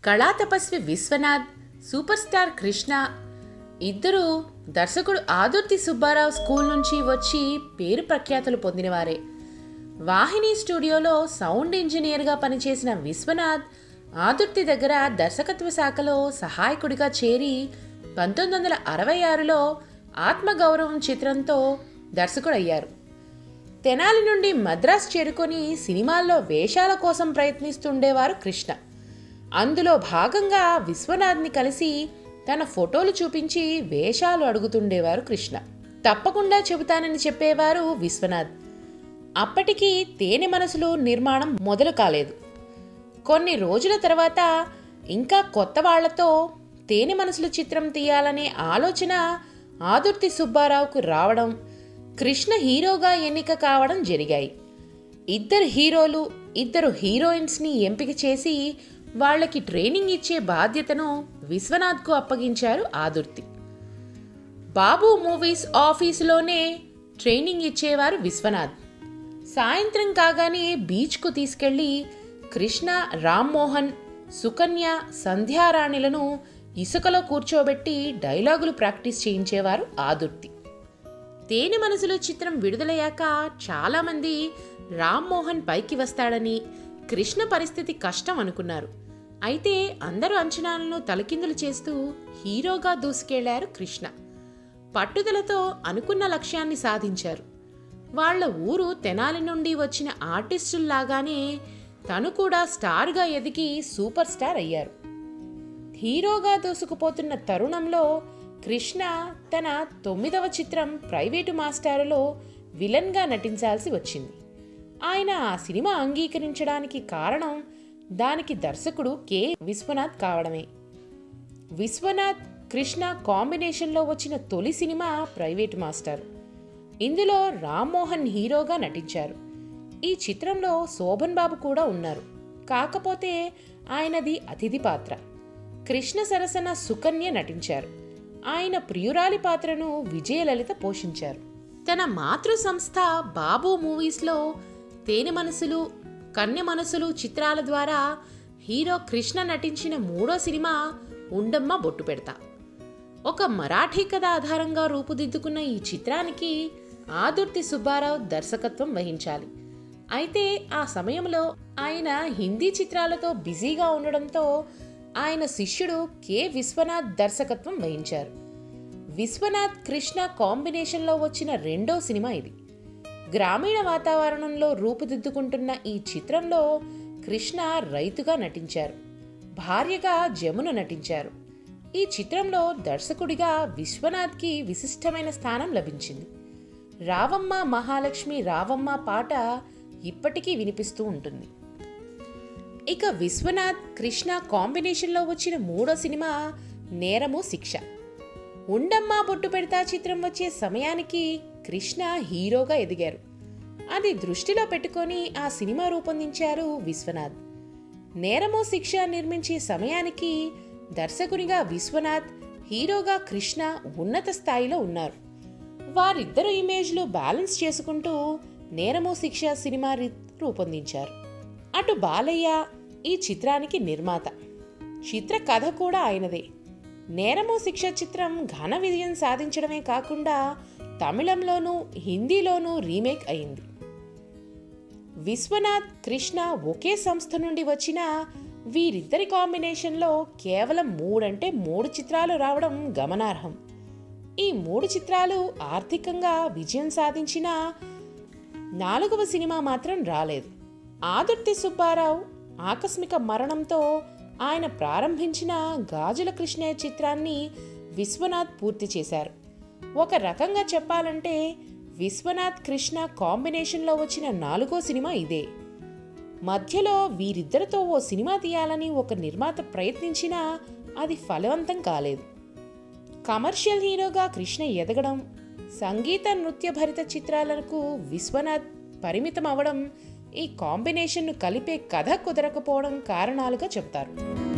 కళా తపస్వి Vishwanath super star Krishna ఇద్దరు దర్శకుడు ఆదుర్తి సుబ్బారావు స్కూల్ నుంచి వచ్చి పేరు ప్రఖ్యాతులు పొందినవారే వాహిని స్టూడియోలో సౌండ్ ఇంజనీర్గా పనిచేసిన విశ్వనాథ్ ఆదుర్తి దగ్గర దర్శకత్వ శాఖలో సహాయకుడిగా చేరి పంతొమ్మిది వందల అరవై ఆరులో ఆత్మగౌరవం చిత్రంతో దర్శకుడయ్యారు తెనాలి నుండి మద్రాస్ చేరుకొని సినిమాల్లో వేషాల కోసం ప్రయత్నిస్తుండేవారు కృష్ణ అందులో భాగంగా విశ్వనాథ్ని కలిసి తన ఫోటోలు చూపించి వేషాలు అడుగుతుండేవారు కృష్ణ తప్పకుండా చెబుతానని చెప్పేవారు విశ్వనాథ్ అప్పటికి తేనె మనసులు నిర్మాణం మొదలు కాలేదు కొన్ని రోజుల తర్వాత ఇంకా కొత్త వాళ్లతో తేనె మనసులు చిత్రం తీయాలనే ఆలోచన ఆదుర్తి సుబ్బారావుకు రావడం కృష్ణ హీరోగా ఎన్నిక కావడం జరిగాయి ఇద్దరు హీరోలు ఇద్దరు హీరోయిన్స్ని ఎంపిక చేసి వాళ్ళకి ట్రైనింగ్ ఇచ్చే బాధ్యతను విశ్వనాథ్కు అప్పగించారు ఆదుర్తి బాబు మూవీస్ ఆఫీసులోనే ట్రైనింగ్ ఇచ్చేవారు విశ్వనాథ్ సాయంత్రం కాగానే బీచ్కు తీసుకెళ్లి కృష్ణ రామ్మోహన్ సుకన్య సంధ్యారాణిలను ఇసుకలో కూర్చోబెట్టి డైలాగులు ప్రాక్టీస్ చేయించేవారు ఆదుర్తి తేనె మనసులో చిత్రం విడుదలయ్యాక చాలామంది రామ్మోహన్ పైకి వస్తాడని కృష్ణ పరిస్థితి కష్టం అనుకున్నారు అయితే అందరూ అంచనాలను తలకిందులు చేస్తూ హీరోగా దూసుకెళ్లారు కృష్ణ పట్టుదలతో అనుకున్న లక్ష్యాన్ని సాధించారు వాళ్ళ ఊరు తెనాలి నుండి వచ్చిన ఆర్టిస్టుల్లాగానే తను కూడా స్టార్గా ఎదిగి సూపర్ స్టార్ అయ్యారు హీరోగా దూసుకుపోతున్న తరుణంలో కృష్ణ తన తొమ్మిదవ చిత్రం ప్రైవేటు మాస్టారులో విలన్గా నటించాల్సి వచ్చింది ఆయన ఆ సినిమా అంగీకరించడానికి కారణం దానికి దర్శకుడు కె విశ్వనాథ్ కావడమే విశ్వనాథ్ కృష్ణ కాంబినేషన్లో వచ్చిన తొలి సినిమా ప్రైవేటు మాస్టర్ ఇందులో రామ్మోహన్ హీరోగా నటించారు ఈ చిత్రంలో శోభన్ బాబు కూడా ఉన్నారు కాకపోతే ఆయనది అతిథి పాత్ర కృష్ణ సరసన సుకన్య నటించారు ఆయన ప్రియురాలి పాత్రను విజయలలిత పోషించారు తన మాతృ సంస్థ బాబు మూవీస్లో తేనె మనసులు కన్య మనసులు చిత్రాల ద్వారా హీరో కృష్ణ నటించిన మూడో సినిమా ఉండమ్మ బొట్టు పెడతా ఒక మరాఠీ కథ ఆధారంగా రూపుదిద్దుకున్న ఈ చిత్రానికి ఆదుర్తి సుబ్బారావు దర్శకత్వం వహించాలి అయితే ఆ సమయంలో ఆయన హిందీ చిత్రాలతో బిజీగా ఉండడంతో ఆయన శిష్యుడు కె విశ్వనాథ్ దర్శకత్వం వహించారు విశ్వనాథ్ కృష్ణ కాంబినేషన్లో వచ్చిన రెండో సినిమా ఇది గ్రామీణ వాతావరణంలో రూపుదిద్దుకుంటున్న ఈ చిత్రంలో కృష్ణ రైతుగా నటించారు భార్యగా జమున నటించారు ఈ చిత్రంలో దర్శకుడిగా విశ్వనాథ్కి విశిష్టమైన స్థానం లభించింది రావమ్మ మహాలక్ష్మి రావమ్మ పాట ఇప్పటికీ వినిపిస్తూ ఉంటుంది ఇక విశ్వనాథ్ కృష్ణ కాంబినేషన్లో వచ్చిన మూడో సినిమా నేరము శిక్ష ఉండమ్మ బొట్టు పెడతా చిత్రం వచ్చే సమయానికి కృష్ణ హీరోగా ఎదిగారు అది దృష్టిలో పెట్టుకొని ఆ సినిమా రూపొందించారు విశ్వనాథ్ నేరము శిక్ష నిర్మించే సమయానికి దర్శకునిగా విశ్వనాథ్ హీరోగా కృష్ణ ఉన్నత స్థాయిలో ఉన్నారు వారిద్దరు ఇమేజ్లు బ్యాలెన్స్ చేసుకుంటూ నేరము శిక్ష సినిమా రి- రూపొందించారు అటు బాలయ్య ఈ చిత్రానికి నిర్మాత చిత్ర కథ కూడా ఆయనదే నేరము శిక్ష చిత్రం ఘన విజయం సాధించడమే కాకుండా తమిళంలోనూ హిందీలోనూ రీమేక్ అయింది విశ్వనాథ్ కృష్ణ ఒకే సంస్థ నుండి వచ్చిన వీరిద్దరి కాంబినేషన్లో కేవలం మూడంటే మూడు చిత్రాలు రావడం గమనార్హం ఈ మూడు చిత్రాలు ఆర్థికంగా విజయం సాధించిన నాలుగవ సినిమా మాత్రం రాలేదు ఆదుర్తి సుబ్బారావు ఆకస్మిక మరణంతో ఆయన ప్రారంభించిన గాజుల కృష్ణయ్య చిత్రాన్ని విశ్వనాథ్ పూర్తి చేశారు ఒక రకంగా చెప్పాలంటే విశ్వనాథ్ కృష్ణ కాంబినేషన్లో వచ్చిన నాలుగో సినిమా ఇదే మధ్యలో వీరిద్దరితో ఓ సినిమా తీయాలని ఒక నిర్మాత ప్రయత్నించినా అది ఫలవంతం కాలేదు కమర్షియల్ హీరోగా కృష్ణ ఎదగడం సంగీత నృత్య భరిత చిత్రాలకు విశ్వనాథ్ పరిమితం అవడం ఈ కాంబినేషన్ను కలిపే కథ కుదరకపోవడం కారణాలుగా చెబుతారు